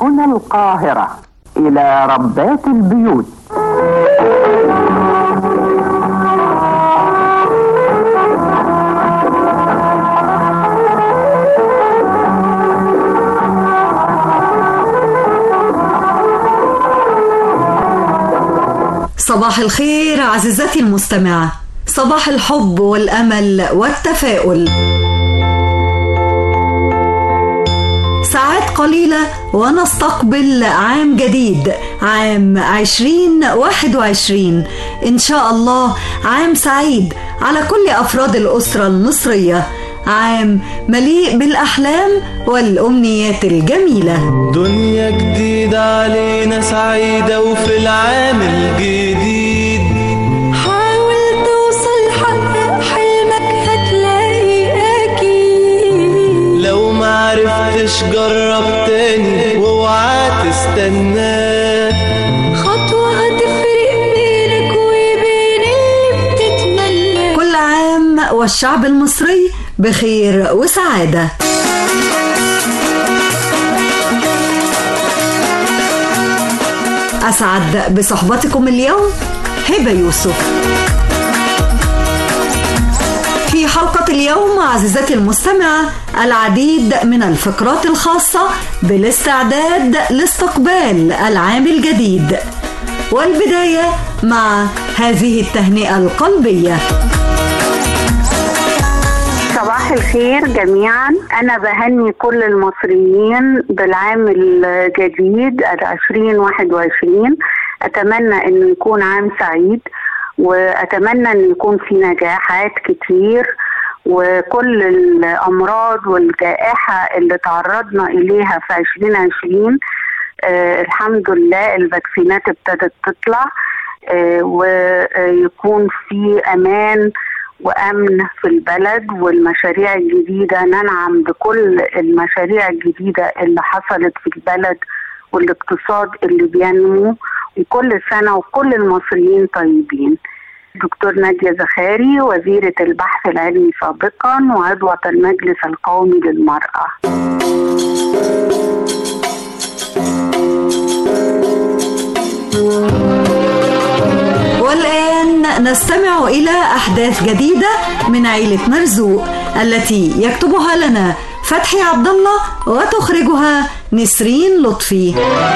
هنا القاهرة إلى ربات البيوت صباح الخير عزيزتي المستمعة صباح الحب والأمل والتفاؤل ساعات قليلة ونستقبل عام جديد عام عشرين واحد وعشرين إن شاء الله عام سعيد على كل أفراد الأسرة المصرية عام مليء بالأحلام والأمنيات الجميلة دنيا جديدة علينا سعيدة وفي العام الجديد حاول توصل حقق حلمك هتلاقي أكيد لو معرفتش جرب تاني واوعى تستناه خطوة هتفرق بينك وبين اللي بتتمناه كل عام والشعب المصري بخير وسعادة أسعد بصحبتكم اليوم هبة يوسف في حلقة اليوم عزيزتي المستمعة العديد من الفقرات الخاصة بالاستعداد لاستقبال العام الجديد والبداية مع هذه التهنئة القلبية صباح الخير جميعا أنا بهني كل المصريين بالعام الجديد العشرين واحد وعشرين أتمنى أنه يكون عام سعيد وأتمنى أن يكون في نجاحات كتير وكل الأمراض والجائحة اللي تعرضنا إليها في عشرين عشرين آه الحمد لله الفاكسينات ابتدت تطلع آه ويكون في أمان وامن في البلد والمشاريع الجديده ننعم بكل المشاريع الجديده اللي حصلت في البلد والاقتصاد اللي بينمو وكل سنه وكل المصريين طيبين. دكتور نادية زخاري وزيرة البحث العلمي سابقا وعضوة المجلس القومي للمرأة والآن نستمع إلى أحداث جديدة من عيلة مرزوق التي يكتبها لنا فتحي عبد الله وتخرجها نسرين لطفي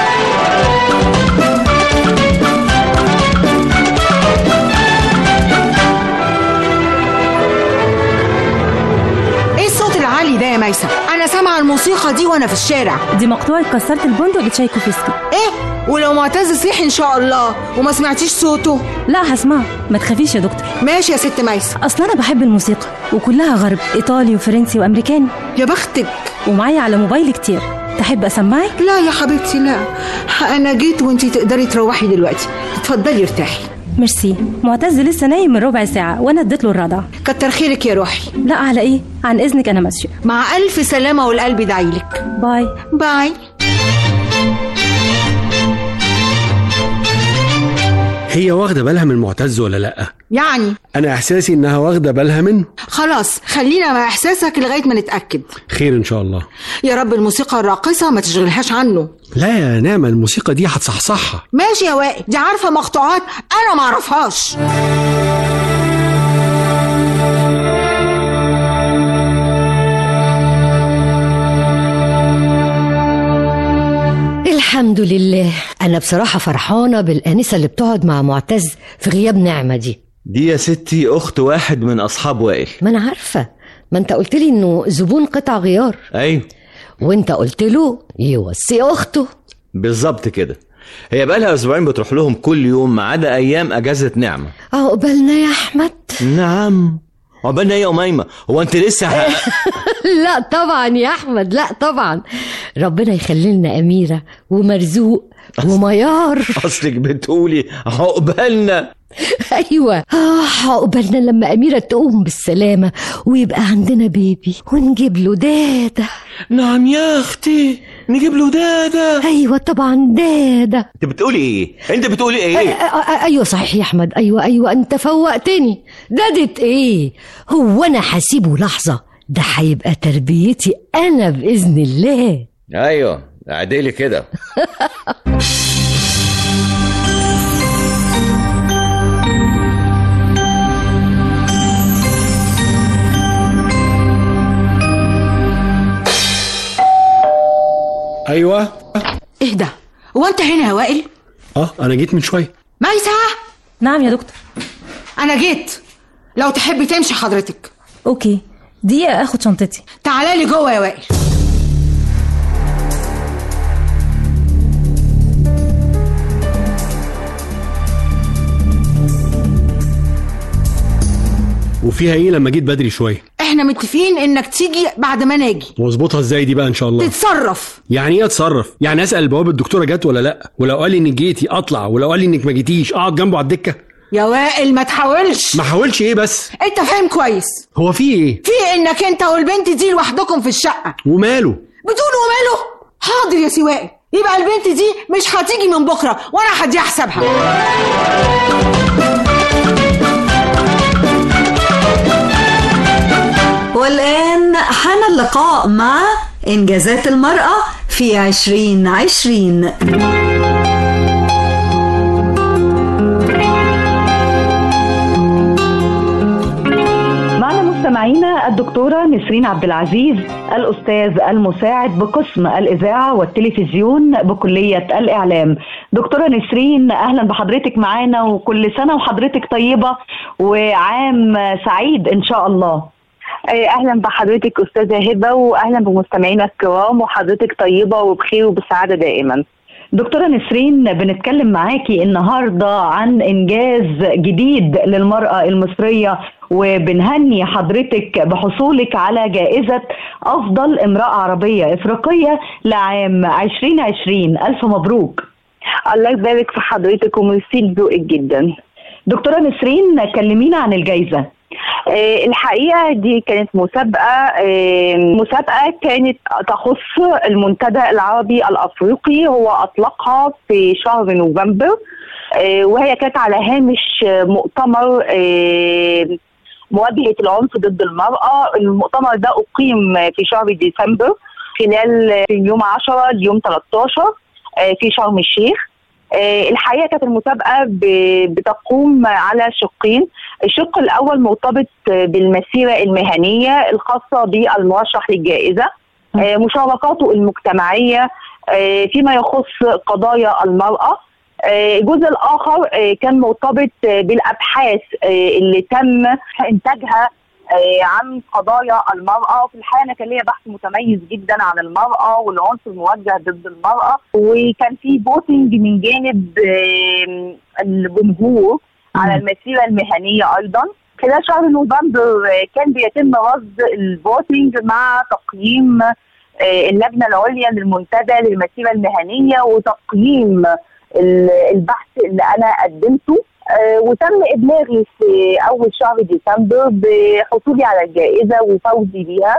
ايه الصوت العالي ده يا ميسة انا سامعه الموسيقى دي وانا في الشارع دي مقطوعة كسرت البندق لتشايكوفسكي ايه ولو معتز صيح ان شاء الله وما سمعتيش صوته لا هسمعه ما تخافيش يا دكتور ماشي يا ست ميسة اصل انا بحب الموسيقى وكلها غرب ايطالي وفرنسي وامريكاني يا بختك ومعايا على موبايلي كتير تحب اسمعك لا يا حبيبتي لا انا جيت وانتي تقدري تروحي دلوقتي اتفضلي ارتاحي ميرسي معتز لسه نايم من ربع ساعة وانا اديت له الرضع كتر خيرك يا روحي لا على ايه عن اذنك انا ماشية مع الف سلامة والقلب دعيلك باي باي هي واخدة بالها من معتز ولا لأ؟ يعني أنا إحساسي إنها واخدة بالها منه خلاص خلينا مع احساسك لغايه ما نتاكد خير إن شاء الله يا رب الموسيقى الراقصه ما تشغلهاش عنه لا يا نعمة الموسيقى دي هتصحصحها ماشي يا وائل دي عارفه مقطوعات انا ما اعرفهاش الحمد لله أنا بصراحة فرحانة بالآنسة اللي بتقعد مع معتز في غياب نعمة دي دي يا ستي أخت واحد من أصحاب وائل ما أنا عارفة ما أنت قلت لي إنه زبون قطع غيار أيوة وأنت قلت له يوصي أخته بالظبط كده هي بقالها أسبوعين بتروح لهم كل يوم ما عدا أيام أجازة نعمة عقبالنا يا أحمد نعم عقبالنا إيه يا أميمة هو أنت لسه ح... لا طبعا يا أحمد لا طبعا ربنا يخلي لنا أميرة ومرزوق وميار أصلك بتقولي عقبالنا أيوة آه عقبالنا لما أميرة تقوم بالسلامة ويبقى عندنا بيبي ونجيب له دادة نعم يا أختي نجيب له دادة أيوة طبعا دادة أنت بتقولي إيه؟ أنت بتقولي إيه؟ أ- أ- أ- أيوة صحيح يا أحمد أيوة أيوة أنت فوقتني دادة إيه هو أنا هسيبه لحظة ده هيبقى تربيتي أنا بإذن الله أيوة اعدلي كده ايوه اهدى هو انت هنا يا وائل اه انا جيت من شويه ميسة نعم يا دكتور انا جيت لو تحبي تمشي حضرتك اوكي دقيقة اخد شنطتي تعالى لي جوه يا وائل وفيها ايه لما جيت بدري شويه احنا متفقين انك تيجي بعد ما ناجي واظبطها ازاي دي بقى ان شاء الله تتصرف يعني ايه اتصرف يعني اسال البواب الدكتوره جت ولا لا ولو قال لي انك جيتي اطلع ولو قال لي انك ما جيتيش اقعد جنبه على الدكه يا وائل ما تحاولش ما حاولش ايه بس انت فاهم كويس هو في ايه في انك انت والبنت دي لوحدكم في الشقه وماله بتقول وماله حاضر يا سي وائل يبقى البنت دي مش هتيجي من بكره وانا هديها حسابها والآن حان اللقاء مع إنجازات المرأة في عشرين عشرين معنا مستمعينا الدكتورة نسرين عبد العزيز الأستاذ المساعد بقسم الإذاعة والتلفزيون بكلية الإعلام دكتورة نسرين أهلا بحضرتك معانا وكل سنة وحضرتك طيبة وعام سعيد إن شاء الله اهلا بحضرتك استاذه هبه واهلا بمستمعينا الكرام وحضرتك طيبه وبخير وبسعاده دائما دكتورة نسرين بنتكلم معاكي النهاردة عن إنجاز جديد للمرأة المصرية وبنهني حضرتك بحصولك على جائزة أفضل امرأة عربية إفريقية لعام 2020 ألف مبروك الله يبارك في حضرتك وميرسي لذوقك جدا دكتورة نسرين كلمينا عن الجائزة آه، الحقيقه دي كانت مسابقه آه، مسابقه كانت تخص المنتدى العربي الافريقي هو اطلقها في شهر نوفمبر آه، وهي كانت على هامش آه، مؤتمر آه، مواجهه العنف ضد المراه المؤتمر ده اقيم في شهر ديسمبر خلال يوم 10 ليوم 13 آه، في شرم الشيخ آه، الحقيقه كانت المسابقه ب- بتقوم على شقين الشق الاول مرتبط آه، بالمسيره المهنيه الخاصه بالمرشح للجائزه آه، مشاركاته المجتمعيه آه، فيما يخص قضايا المراه آه، الجزء الاخر آه، كان مرتبط آه، بالابحاث آه، اللي تم انتاجها آه، عن قضايا المرأة وفي الحقيقة أنا كان ليا بحث متميز جدا عن المرأة والعنف الموجه ضد المرأة وكان في فوتنج من جانب آه، الجمهور على المسيرة المهنية أيضا خلال شهر نوفمبر آه، كان بيتم رصد الفوتنج مع تقييم آه، اللجنة العليا للمنتدى للمسيرة المهنية وتقييم ال- البحث اللي أنا قدمته آه، وتم ابلاغي في اول شهر ديسمبر بحصولي على الجائزه وفوزي بيها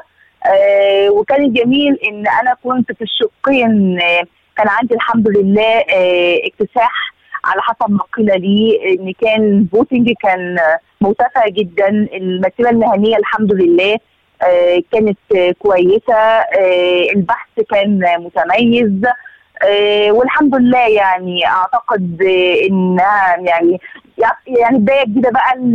آه، وكان الجميل ان انا كنت في الشقين آه، كان عندي الحمد لله آه، اكتساح على حسب ما قيل لي ان كان فوتنج كان آه، مرتفع جدا المسيره المهنيه الحمد لله آه، كانت آه، كويسه آه، البحث كان آه، متميز آه، والحمد لله يعني اعتقد آه، انها يعني يعني بدايه جديده بقى ل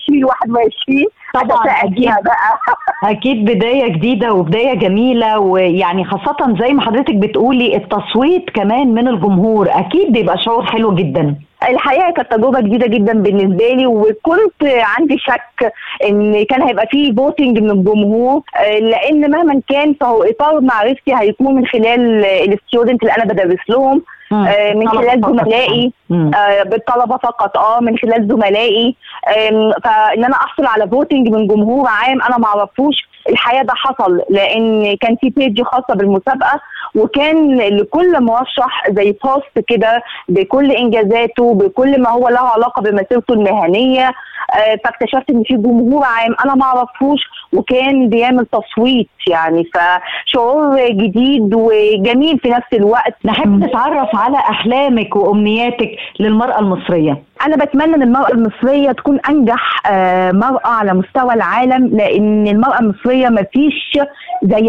2021 طبعا اكيد بقى اكيد بدايه جديده وبدايه جميله ويعني خاصه زي ما حضرتك بتقولي التصويت كمان من الجمهور اكيد بيبقى شعور حلو جدا الحقيقه كانت تجربه جديده جدا بالنسبه لي وكنت عندي شك ان كان هيبقى فيه فوتنج من الجمهور آه، لان مهما كان فهو اطار معرفتي هيكون من خلال الستودنت اللي انا بدرس لهم آه، من طلبة خلال فقط. زملائي مم. آه، بالطلبه فقط اه من خلال زملائي آم، فان انا احصل على فوتنج من جمهور عام انا ما اعرفوش الحقيقه ده حصل لان كان في بيج خاصه بالمسابقه وكان لكل مرشح زي بوست كده بكل انجازاته بكل ما هو له علاقه بمسيرته المهنيه آه، فاكتشفت ان في جمهور عام انا ما اعرفوش وكان بيعمل تصويت يعني فشعور جديد وجميل في نفس الوقت نحب نتعرف على احلامك وامنياتك للمراه المصريه انا بتمنى ان المراه المصريه تكون انجح آه، مراه على مستوى العالم لان المراه المصريه ما فيش زيها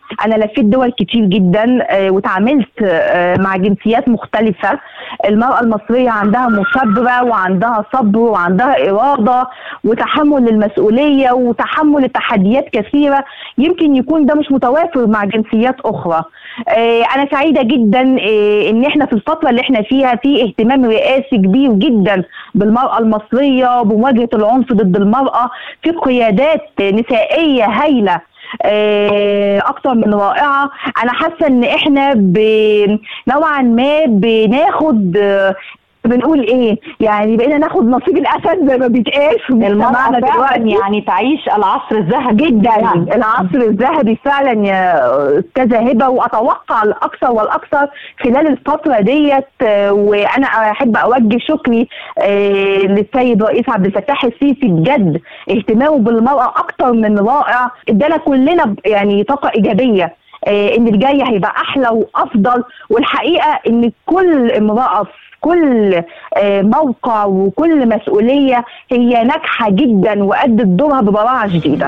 انا لفيت دول كتير جدا آه، وتعاملت آه، مع جنسيات مختلفه المراه المصريه عندها مثابره وعندها صبر وعندها اراده وتحمل للمسؤوليه وتحمل التحديات كثيره يمكن يكون ده مش متوافر مع جنسيات اخرى آه، انا سعيده جدا آه، ان احنا في الفتره اللي احنا فيها في اهتمام رئاسي كبير جدا بالمراه المصريه بمواجهه العنف ضد المراه في قيادات نسائيه هايله آه، اكتر من رائعه انا حاسه ان احنا ب- نوعا ما بناخد آه، بنقول ايه يعني بقينا ناخد نصيب الاسد زي ما بيتقال في مجتمعنا فعلاً دلوقتي يعني تعيش العصر الذهبي جدا يعني. العصر الذهبي فعلا يا استاذه هبه واتوقع الاكثر والاكثر خلال الفتره ديت آه، وانا احب اوجه شكري آه، للسيد رئيس عبد الفتاح السيسي بجد اهتمامه بالمراه اكتر من رائع ادانا كلنا ب- يعني طاقه ايجابيه آه، ان الجاي هيبقى احلى وافضل والحقيقه ان كل امراه في كل آه، موقع وكل مسؤوليه هي ناجحه جدا وادت دورها ببراعه شديده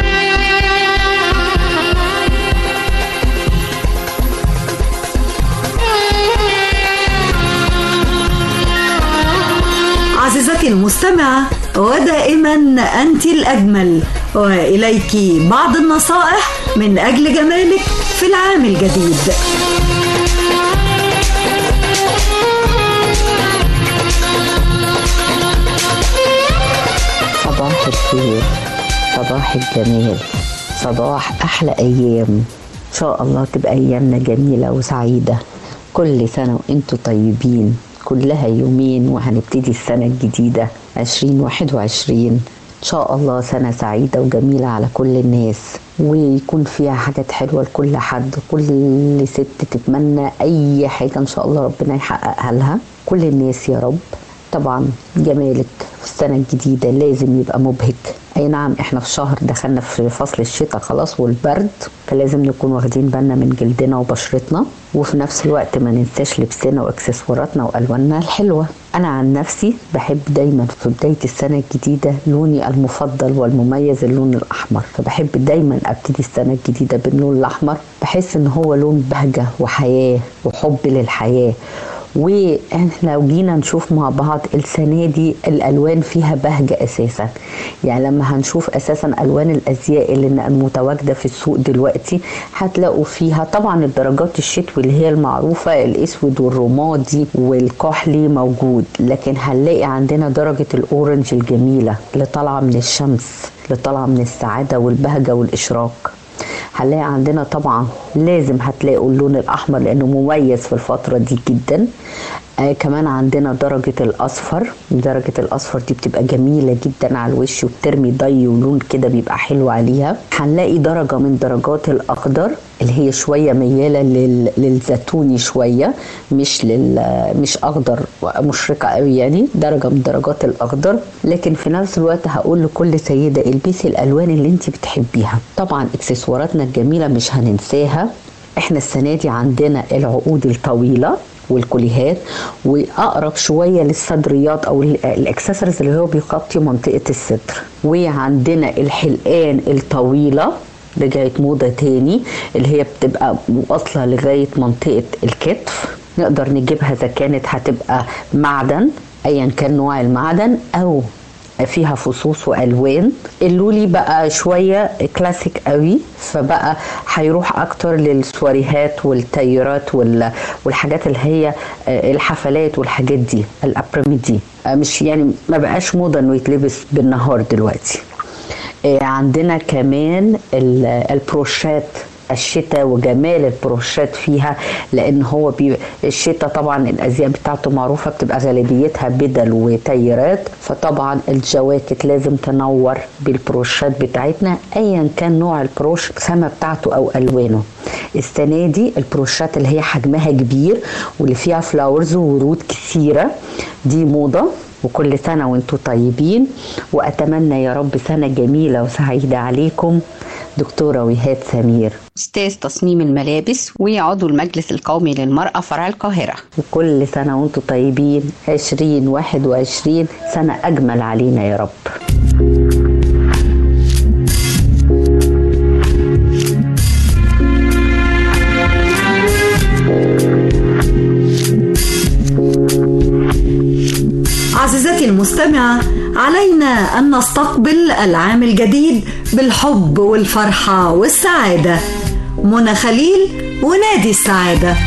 عزيزتي المستمعة ودائما أنت الأجمل وإليك بعض النصائح من أجل جمالك في العام الجديد صباح الخير صباح الجمال صباح أحلى أيام إن شاء الله تبقى أيامنا جميلة وسعيدة كل سنة وأنتم طيبين كلها يومين وهنبتدي السنة الجديدة 2021 إن شاء الله سنة سعيدة وجميلة على كل الناس ويكون فيها حاجات حلوة لكل حد كل ست تتمنى أي حاجة إن شاء الله ربنا يحققها لها كل الناس يا رب طبعا جمالك في السنة الجديدة لازم يبقى مبهج أي نعم احنا في شهر دخلنا في فصل الشتاء خلاص والبرد فلازم نكون واخدين بالنا من جلدنا وبشرتنا وفي نفس الوقت ما ننساش لبسنا واكسسواراتنا والواننا الحلوه انا عن نفسي بحب دايما في بدايه السنه الجديده لوني المفضل والمميز اللون الاحمر فبحب دايما ابتدي السنه الجديده باللون الاحمر بحس ان هو لون بهجه وحياه وحب للحياه واحنا لو جينا نشوف مع بعض السنه دي الالوان فيها بهجه اساسا يعني لما هنشوف اساسا الوان الازياء اللي متواجده في السوق دلوقتي هتلاقوا فيها طبعا الدرجات الشتوي اللي هي المعروفه الاسود والرمادي والكحلي موجود لكن هنلاقي عندنا درجه الاورنج الجميله اللي طالعه من الشمس اللي طالعه من السعاده والبهجه والاشراق هنلاقي عندنا طبعا لازم هتلاقوا اللون الاحمر لانه مميز في الفتره دي جدا آه كمان عندنا درجة الأصفر درجة الأصفر دي بتبقى جميلة جدا على الوش وبترمي ضي ولون كده بيبقى حلو عليها هنلاقي درجة من درجات الأخضر اللي هي شوية ميالة لل... للزيتوني شوية مش لل... مش أخضر مشرقة قوي يعني درجة من درجات الأخضر لكن في نفس الوقت هقول لكل سيدة البسي الألوان اللي انت بتحبيها طبعا اكسسواراتنا الجميلة مش هننساها احنا السنة دي عندنا العقود الطويلة والكليهات واقرب شويه للصدريات او الاكسسوارز اللي هو بيغطي منطقه الصدر وعندنا الحلقان الطويله رجعت موضه تاني اللي هي بتبقى واصله لغايه منطقه الكتف نقدر نجيبها اذا كانت هتبقى معدن ايا كان نوع المعدن او فيها فصوص والوان اللولي بقى شويه كلاسيك قوي فبقى هيروح اكتر للسواريهات والتايرات والحاجات اللي هي الحفلات والحاجات دي الابريميدي مش يعني ما بقاش موضه انه يتلبس بالنهار دلوقتي عندنا كمان البروشات الشتاء وجمال البروشات فيها لان هو بي الشتاء طبعا الازياء بتاعته معروفه بتبقى غالبيتها بدل وتيرات فطبعا الجواكت لازم تنور بالبروشات بتاعتنا ايا كان نوع البروش الخامه بتاعته او الوانه السنه دي البروشات اللي هي حجمها كبير واللي فيها فلاورز وورود كثيره دي موضه وكل سنة وانتم طيبين وأتمنى يا رب سنة جميلة وسعيدة عليكم دكتورة وهاد سمير أستاذ تصميم الملابس وعضو المجلس القومي للمرأة فرع القاهرة وكل سنة وانتم طيبين 2021 سنة أجمل علينا يا رب عزيزتي المستمعة علينا أن نستقبل العام الجديد بالحب والفرحة والسعادة منى خليل ونادي السعادة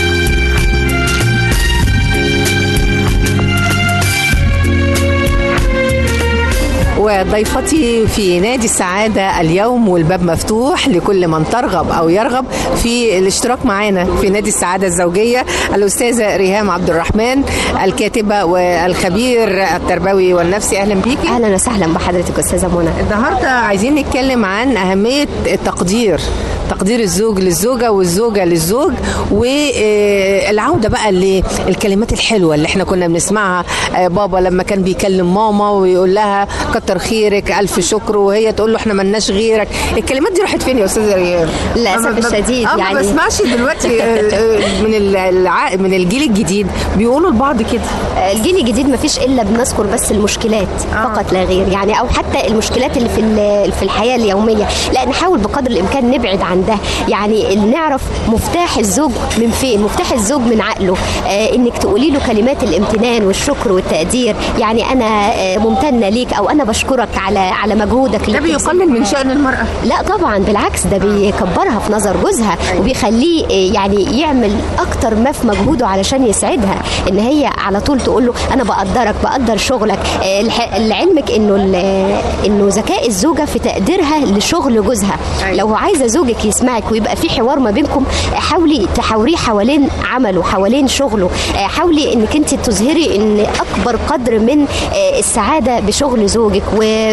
وضيفتي في نادي السعادة اليوم والباب مفتوح لكل من ترغب أو يرغب في الاشتراك معنا في نادي السعادة الزوجية الأستاذة ريهام عبد الرحمن الكاتبة والخبير التربوي والنفسي أهلا بيكي أهلا وسهلا بحضرتك أستاذة منى النهاردة عايزين نتكلم عن أهمية التقدير تقدير الزوج للزوجة والزوجة للزوج والعودة بقى للكلمات الحلوة اللي احنا كنا بنسمعها آه، بابا لما كان بيكلم ماما ويقول لها كتر خيرك ألف شكر وهي تقول له احنا ملناش غيرك الكلمات دي راحت فين يا أستاذة ريان؟ للأسف أما ب- الشديد أما يعني. ما بسمعش دلوقتي آه، آه، من الع... من الجيل الجديد بيقولوا لبعض كده الجيل الجديد ما فيش الا بنذكر بس المشكلات آه. فقط لا غير يعني او حتى المشكلات اللي في ال- في الحياه اليوميه لا نحاول بقدر الامكان نبعد عن ده يعني نعرف مفتاح الزوج من فين مفتاح الزوج من عقله آه انك تقولي له كلمات الامتنان والشكر والتقدير يعني انا آه ممتنه ليك او انا بشكرك على على مجهودك ده بيقلل من شأن المرأة لا طبعا بالعكس ده بيكبرها في نظر جوزها وبيخليه آه، يعني يعمل اكتر ما في مجهوده علشان يسعدها ان هي على طول تقول له انا بقدرك بقدر شغلك آه، الح- لعلمك انه ال- انه ذكاء الزوجه في تقديرها لشغل جوزها لو عايزه زوجك يسمعك ويبقى في حوار ما بينكم آه، حاولي تحاوريه حوالين عمله حوالين شغله آه، حاولي انك انت تظهري ان اكبر قدر من آه، السعاده بشغل زوجك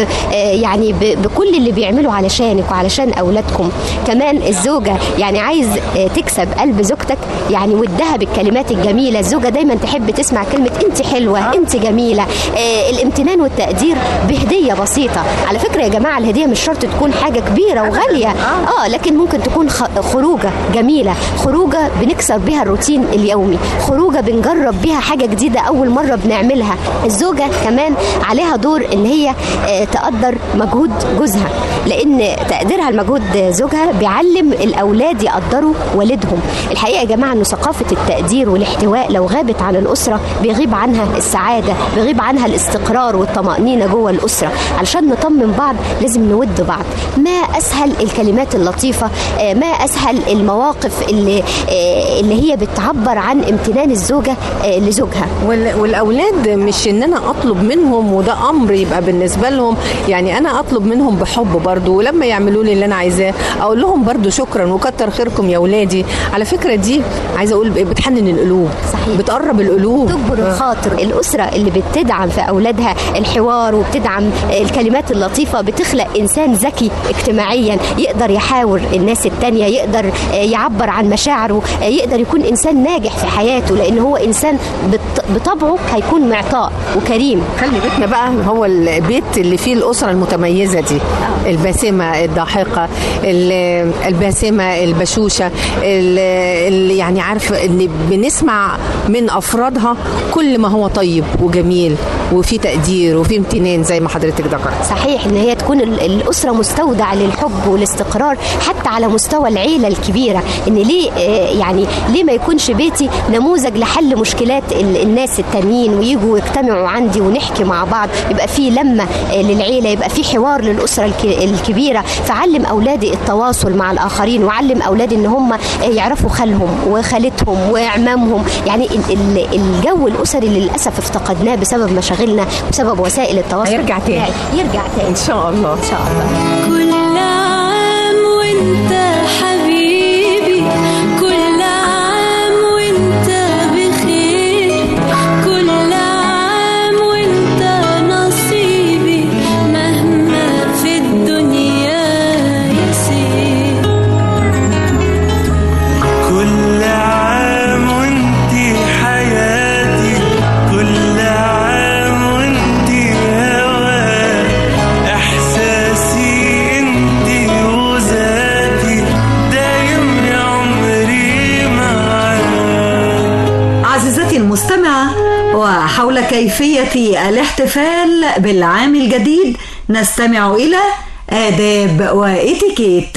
ويعني بكل اللي بيعمله علشانك وعلشان اولادكم كمان الزوجه يعني عايز آه، تكسب قلب زوجتك يعني ودها بالكلمات الجميله الزوجه دايما تحب تسمع كلمه انت حلوه انت جميله آه، الامتنان والتقدير بهديه بسيطه على فكره يا جماعه الهديه مش شرط تكون حاجه كبيره وغاليه اه لكن ممكن تكون خ- خروجه جميله خروجه بنكسر بيها الروتين اليومي خروجه بنجرب بيها حاجه جديده اول مره بنعملها الزوجه كمان عليها دور ان هي آه، تقدر مجهود جوزها لان تقديرها لمجهود زوجها بيعلم الاولاد يقدروا والدهم الحقيقه يا جماعه ان ثقافه التقدير والاحتواء لو غابت عن الاسره بيغيب عنها السعاده بيغيب عنها الاستقرار والطمانينه جوه الاسره علشان نطمن بعض لازم نود بعض ما اسهل الكلمات اللطيفه آه، ما اسهل المواقف اللي آه، اللي هي بتعبر عن امتنان الزوجه آه، لزوجها وال- والاولاد مش ان انا اطلب منهم وده امر يبقى بالنسبه لهم يعني انا اطلب منهم بحب برضو ولما يعملوا لي اللي انا عايزاه اقول لهم برضو شكرا وكتر خيركم يا اولادي على فكره دي عايزه اقول بتحنن القلوب صحيح بتقرب القلوب تجبر الخاطر الأسرة اللي بتدعم في أولادها الحوار وبتدعم الكلمات اللطيفة بتخلق إنسان ذكي اجتماعيا يقدر يحاور الناس التانية يقدر آه، يعبر عن مشاعره آه، يقدر يكون إنسان ناجح في حياته لأن هو إنسان بط- بطبعه هيكون معطاء وكريم خلي بيتنا بقى هو البيت اللي فيه الاسره المتميزه دي الباسمه الضاحكه ال- الباسمه البشوشه اللي يعني عارفه ان بنسمع من افرادها كل ما هو طيب وجميل وفي تقدير وفي امتنان زي ما حضرتك ذكرت صحيح ان هي تكون ال- الاسره مستودع للحب والاستقرار حتى على مستوى العيله الكبيره ان ليه آه، يعني ليه ما يكونش بيتي نموذج لحل مشكلات ال- الناس التانيين ويجوا يجتمعوا عندي ونحكي مع بعض يبقى في لمه آه، للعيله يبقى في حوار للاسره الك- الكبيره فعلم اولادي التواصل مع الاخرين وعلم اولادي ان هم آه، يعرفوا خالهم وخالتهم واعمامهم يعني ال- ال- الجو الاسري اللي للاسف افتقدناه بسبب مشاغلنا بسبب وسائل التواصل هيرجع تاني. يرجع تاني ان شاء الله ان شاء الله كل عام وانت حبيبي كل عام وانت بخير كل عام وانت نصيبي مهما في الدنيا يصير كل عام وانتي حياتي كل عام وانتي هواي احساسي انتي وذاتي دايم يا عمري معاك عزيزتي المستمعة وحول كيفية الاحتفال بالعام الجديد نستمع إلى آداب وإتيكيت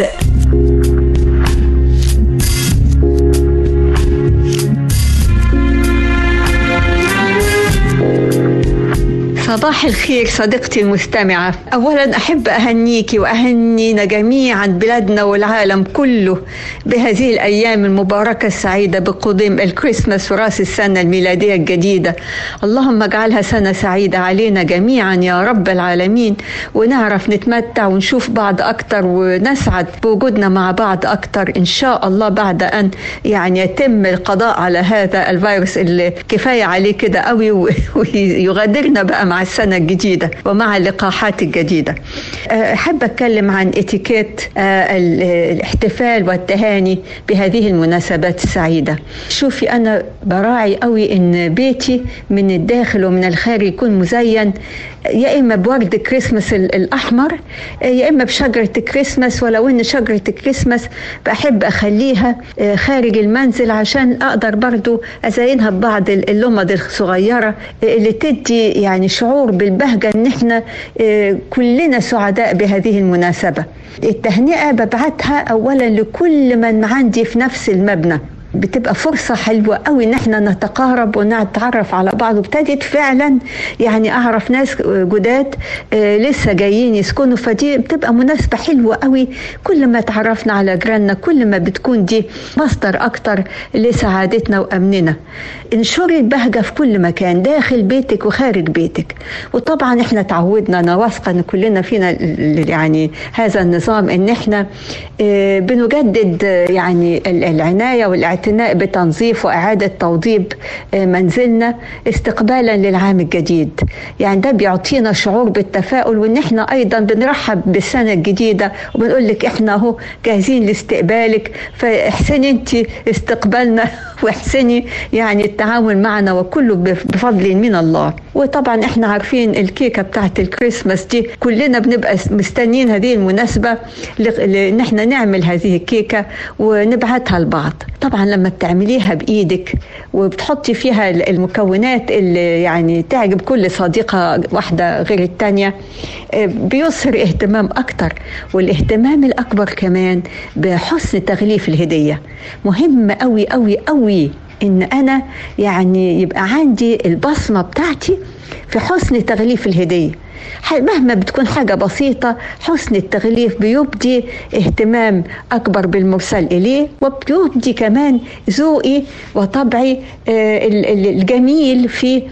صباح الخير صديقتي المستمعة أولا أحب أهنيك وأهنينا جميعا بلادنا والعالم كله بهذه الأيام المباركة السعيدة بقدوم الكريسماس وراس السنة الميلادية الجديدة اللهم اجعلها سنة سعيدة علينا جميعا يا رب العالمين ونعرف نتمتع ونشوف بعض أكتر ونسعد بوجودنا مع بعض أكتر إن شاء الله بعد أن يعني يتم القضاء على هذا الفيروس اللي كفاية عليه كده قوي و- ويغادرنا بقى مع السنة الجديدة ومع اللقاحات الجديدة أه، أحب أتكلم عن اتيكيت أه، ال- الاحتفال والتهاني بهذه المناسبات السعيدة شوفي أنا براعي قوي إن بيتي من الداخل ومن الخارج يكون مزين يا إما بورد كريسماس ال- الأحمر يا إما بشجرة كريسماس ولو إن شجرة كريسماس بحب أخليها آه، خارج المنزل عشان أقدر برضو أزينها ببعض ال- اللمض الصغيرة اللي تدي يعني شعور بالبهجة إن إحنا آه، كلنا سعداء بهذه المناسبة التهنئة ببعتها أولا لكل من عندي في نفس المبنى بتبقى فرصة حلوة قوي ان احنا نتقارب ونتعرف على بعض وابتدت فعلا يعني اعرف ناس جداد آه، لسه جايين يسكنوا فدي بتبقى مناسبة حلوة قوي كل ما تعرفنا على جيراننا كل ما بتكون دي مصدر اكتر لسعادتنا وامننا انشري البهجة في كل مكان داخل بيتك وخارج بيتك وطبعا احنا تعودنا انا واثقة ان كلنا فينا ال- ال- يعني هذا النظام ان احنا آه، بنجدد آه، يعني ال- العناية والاعتناء بتنظيف وإعادة توضيب آه، منزلنا استقبالا للعام الجديد يعني ده بيعطينا شعور بالتفاؤل وان احنا ايضا بنرحب بالسنة الجديدة وبنقول لك احنا اهو جاهزين لاستقبالك فاحسني انت استقبالنا واحسني يعني التعامل معنا وكله بف- بفضل من الله وطبعا احنا عارفين الكيكة بتاعت الكريسماس دي كلنا بنبقى مستنيين هذه المناسبة ل- لان احنا نعمل هذه الكيكة ونبعتها لبعض طبعا لما بتعمليها بايدك وبتحطي فيها ال- المكونات اللي يعني تعجب كل صديقة واحدة غير التانية آه، بيظهر اهتمام اكتر والاهتمام الاكبر كمان بحسن تغليف الهدية مهم قوي قوي قوي ان انا يعني يبقى عندي البصمة بتاعتي في حسن تغليف الهدية ح- مهما بتكون حاجة بسيطة حسن التغليف بيبدي اهتمام أكبر بالمرسل إليه وبيبدي كمان ذوقي وطبعي آه، ال- ال- الجميل في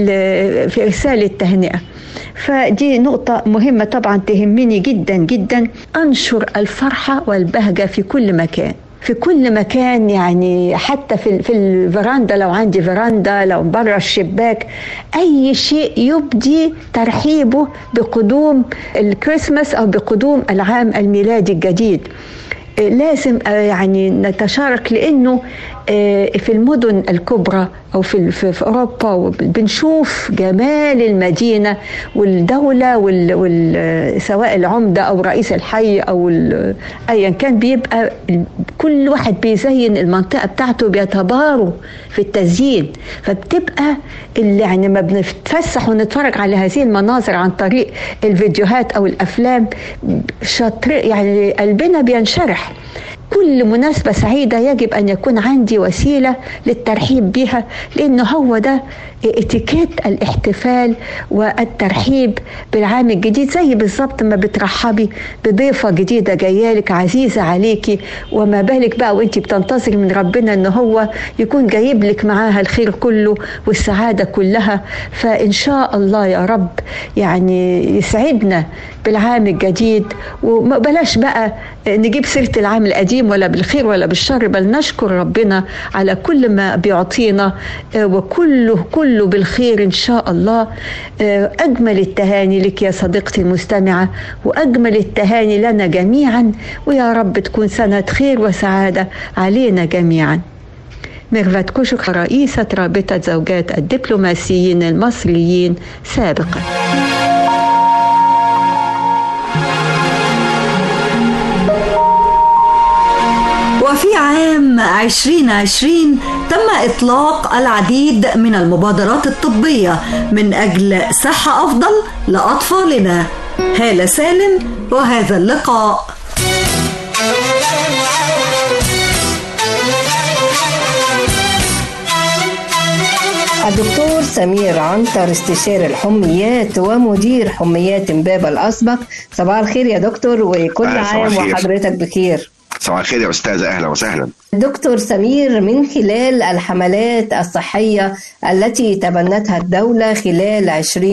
ال- في إرسال التهنئة فدي نقطة مهمة طبعا تهمني جدا جدا أنشر الفرحة والبهجة في كل مكان في كل مكان يعني حتى في في الفراندا لو عندي فراندا لو بره الشباك اي شيء يبدي ترحيبه بقدوم الكريسماس او بقدوم العام الميلادي الجديد آه، لازم آه، يعني نتشارك لانه آه، في المدن الكبرى او في في في اوروبا بنشوف جمال المدينه والدوله وال وال سواء العمده او رئيس الحي او ال- ايا كان بيبقى ال- كل واحد بيزين المنطقه بتاعته بيتباروا في التزيين فبتبقى اللي يعني ما بنتفسح ونتفرج على هذه المناظر عن طريق الفيديوهات او الافلام شاطر يعني قلبنا بينشرح كل مناسبة سعيدة يجب أن يكون عندي وسيلة للترحيب بها لأن هو ده اتيكيت الاحتفال والترحيب بالعام الجديد زي بالظبط ما بترحبي بضيفة جديدة جايالك عزيزة عليكي وما بالك بقى وانت بتنتظري من ربنا ان هو يكون جايب لك معاها الخير كله والسعادة كلها فإن شاء الله يا رب يعني يسعدنا بالعام الجديد وبلاش بقى نجيب سيرة العام القديم ولا بالخير ولا بالشر بل نشكر ربنا على كل ما بيعطينا آه، وكله كله بالخير إن شاء الله آه، أجمل التهاني لك يا صديقتي المستمعة وأجمل التهاني لنا جميعا ويا رب تكون سنة خير وسعادة علينا جميعا ميرفت كوشك رئيسة رابطة زوجات الدبلوماسيين المصريين سابقا وفي عام 2020 تم إطلاق العديد من المبادرات الطبية من أجل صحة أفضل لأطفالنا هالة سالم وهذا اللقاء الدكتور سمير عنتر استشاري الحميات ومدير حميات امبابة الأسبق صباح الخير يا دكتور وكل أهلا، صباح عام الخير. وحضرتك بخير صباح الخير يا أستاذة أهلا وسهلا دكتور سمير من خلال الحملات الصحية التي تبنتها الدولة خلال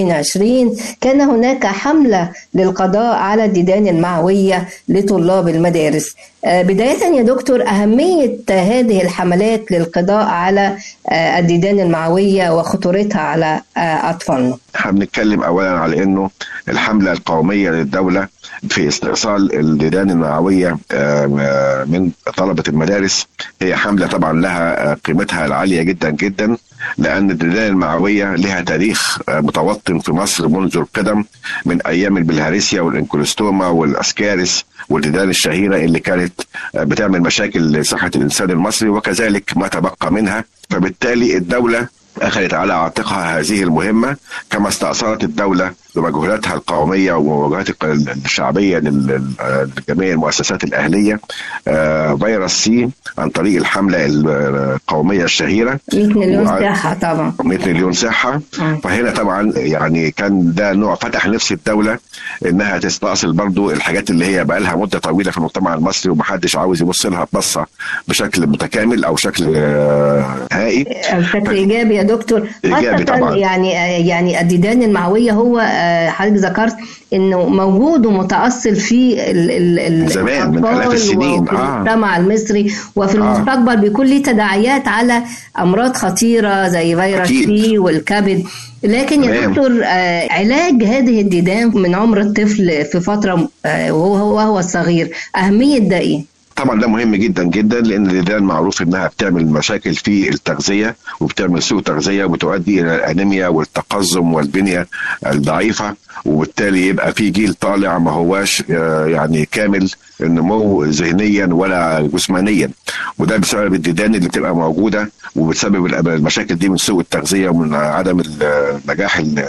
2020 كان هناك حملة للقضاء على الديدان المعوية لطلاب المدارس آه، بداية يا دكتور أهمية هذه الحملات للقضاء على آه، الديدان المعوية وخطورتها على آه، أطفالنا احنا بنتكلم أولا على أنه الحملة القومية للدولة في استئصال الديدان المعوية آم، آه، من طلبة المدارس هي حملة طبعا لها آه، قيمتها العالية جدا جدا لأن الديدان المعوية لها تاريخ آه، متوطن في مصر منذ القدم من أيام البلهارسيا والإنكولوستوما والأسكارس والديدان الشهيرة اللي كانت آه، بتعمل مشاكل لصحة الإنسان المصري وكذلك ما تبقى منها فبالتالي الدولة أخذت على عاتقها هذه المهمة كما استأصلت الدولة بمجهوداتها القومية ومجهودات الشعبية لل- لجميع المؤسسات الأهلية آه، فيروس سي عن طريق الحملة القومية الشهيرة 100 مليون وع- صحة طبعا 100 مليون صحة فهنا طبعا يعني كان ده نوع فتح نفس الدولة انها تستأصل برضو الحاجات اللي هي بقى لها مدة طويلة في المجتمع المصري ومحدش عاوز يبص لها بصة بشكل متكامل او شكل آه، نهائي بشكل ايجابي يا دكتور إيجابي خاصة طبعاً. يعني يعني الديدان المعويه هو آه، حضرتك ذكرت انه موجود ومتاصل في ال ال ال زمان، من الأطفال آلاف السنين. وفي آه. المجتمع المصري وفي المستقبل بيكون ليه تداعيات على امراض خطيره زي فيروس أكيد. سي والكبد لكن يا تمام. دكتور آه، علاج هذه الديدان من عمر الطفل في فتره آه، وهو وهو صغير اهميه ده ايه؟ طبعا ده مهم جدا جدا لان الديدان معروف انها بتعمل مشاكل في التغذيه وبتعمل سوء تغذيه وبتؤدي الى الانيميا والتقزم والبنيه الضعيفه وبالتالي يبقى في جيل طالع ما هواش آه، يعني كامل النمو ذهنيا ولا جسمانيا وده بسبب الديدان اللي بتبقى موجوده وبتسبب الأب- المشاكل دي من سوء التغذيه ومن عدم ال- نجاح ال-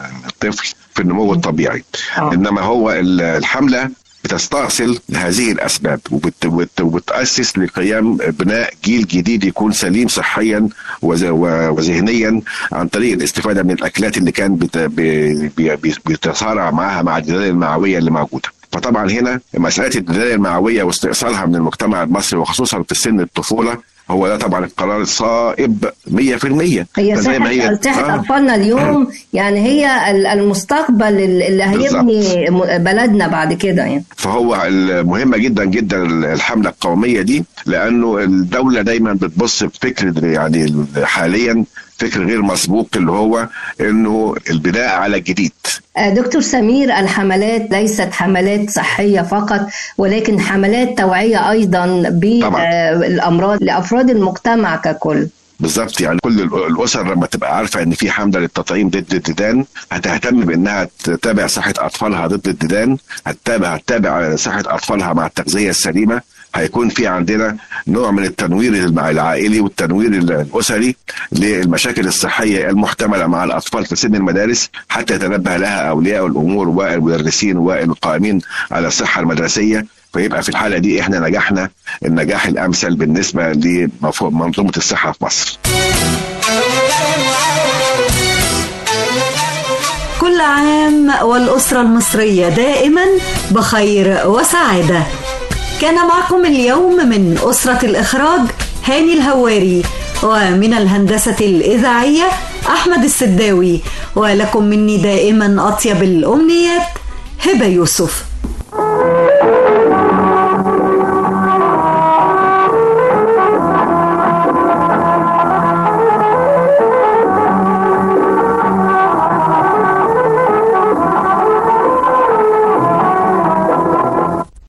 الطفل في النمو الطبيعي انما هو ال- الحمله بتستأصل هذه الأسباب وبت- وبت- وبتأسس لقيام بناء جيل جديد يكون سليم صحيا وز- و- وذهنيا عن طريق الاستفادة من الأكلات اللي كان بت- بي- بي- بي- بيتصارع معها مع الديدان المعوية اللي موجودة فطبعا هنا مسألة الديدان المعوية واستئصالها من المجتمع المصري وخصوصا في سن الطفولة هو ده طبعا القرار الصائب 100% هي فزي صحة ما هي- صحة آه. أطفالنا اليوم يعني هي ال- المستقبل اللي هيبني م- بلدنا بعد كده يعني فهو مهمة جدا جدا الحملة القومية دي لأنه الدولة دايما بتبص بفكر يعني حاليا فكر غير مسبوق اللي هو انه البناء على الجديد آه، دكتور سمير الحملات ليست حملات صحية فقط ولكن حملات توعية أيضا بالأمراض لأفراد المجتمع ككل بالظبط يعني كل ال- الاسر لما تبقى عارفه ان في حمله للتطعيم ضد الديدان هتهتم بانها تتابع صحه اطفالها ضد الديدان هتتابع هتتابع صحه اطفالها مع التغذيه السليمه هيكون في عندنا نوع من التنوير المع- العائلي والتنوير ال- الاسري للمشاكل الصحيه المحتمله مع الاطفال في سن المدارس حتى يتنبه لها اولياء الامور والمدرسين والقائمين على الصحه المدرسيه فيبقى في الحاله دي احنا نجحنا النجاح الامثل بالنسبه لمنظومه الصحه في مصر. كل عام والأسرة المصرية دائما بخير وسعادة كان معكم اليوم من أسرة الإخراج هاني الهواري ومن الهندسة الإذاعية أحمد السداوي ولكم مني دائما أطيب الأمنيات هبة يوسف